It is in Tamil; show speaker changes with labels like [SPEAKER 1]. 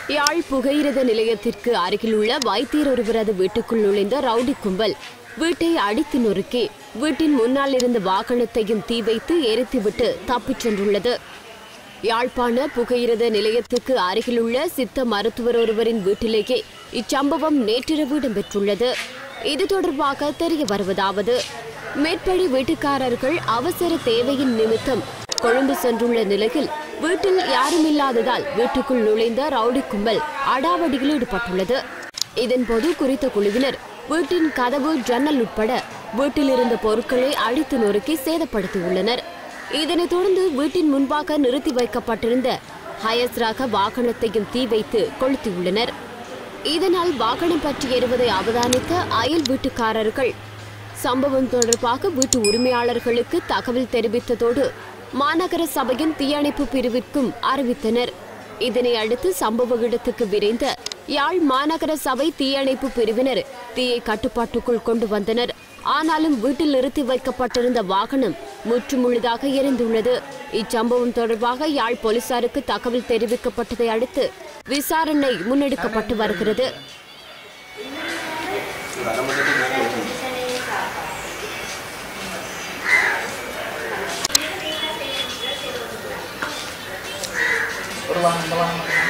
[SPEAKER 1] யாழ் புகையிரத நிலையத்திற்கு அருகிலுள்ள வைத்தியர் ஒருவரது வீட்டுக்குள் நுழைந்த ரவுடி கும்பல் வீட்டை அடித்து நொறுக்கி வீட்டின் முன்னால் இருந்த வாகனத்தையும் தீ வைத்து எரித்துவிட்டு தப்பிச் சென்றுள்ளது யாழ்ப்பாண புகையிரத நிலையத்துக்கு அருகிலுள்ள சித்த மருத்துவர் ஒருவரின் வீட்டிலேயே இச்சம்பவம் நேற்றிரவு இடம்பெற்றுள்ளது இது தொடர்பாக தெரிய வருவதாவது மேற்படி வீட்டுக்காரர்கள் அவசர தேவையின் நிமித்தம் கொழும்பு சென்றுள்ள நிலையில் வீட்டில் யாரும் இல்லாததால் வீட்டுக்குள் நுழைந்த ரவுடி கும்பல் அடாவடியில் ஈடுபட்டுள்ளது இதன்போது குறித்த குழுவினர் வீட்டின் கதவு ஜன்னல் உட்பட வீட்டில் இருந்த பொருட்களை அடித்து நொறுக்கி சேதப்படுத்தியுள்ளனர் இதனைத் தொடர்ந்து வீட்டின் முன்பாக நிறுத்தி வைக்கப்பட்டிருந்த ஹயஸ் ரக வாகனத்தையும் தீ வைத்து கொளுத்தியுள்ளனர் இதனால் வாகனம் பற்றி எறுவதை அவதானித்த அயல் வீட்டுக்காரர்கள் சம்பவம் தொடர்பாக வீட்டு உரிமையாளர்களுக்கு தகவல் தெரிவித்ததோடு மாநகர சபையின் தீயணைப்பு பிரிவிற்கும் அறிவித்தனர் இதனை அடுத்து சம்பவ இடத்துக்கு விரைந்த யாழ் மாநகர சபை தீயணைப்பு பிரிவினர் தீயை கட்டுப்பாட்டுக்குள் கொண்டு வந்தனர் ஆனாலும் வீட்டில் நிறுத்தி வைக்கப்பட்டிருந்த வாகனம் முற்றுமுழுதாக எரிந்துள்ளது இச்சம்பவம் தொடர்பாக யாழ் போலீசாருக்கு தகவல் தெரிவிக்கப்பட்டதை அடுத்து விசாரணை முன்னெடுக்கப்பட்டு வருகிறது
[SPEAKER 2] ஒரு வாங்க இந்த வாங்க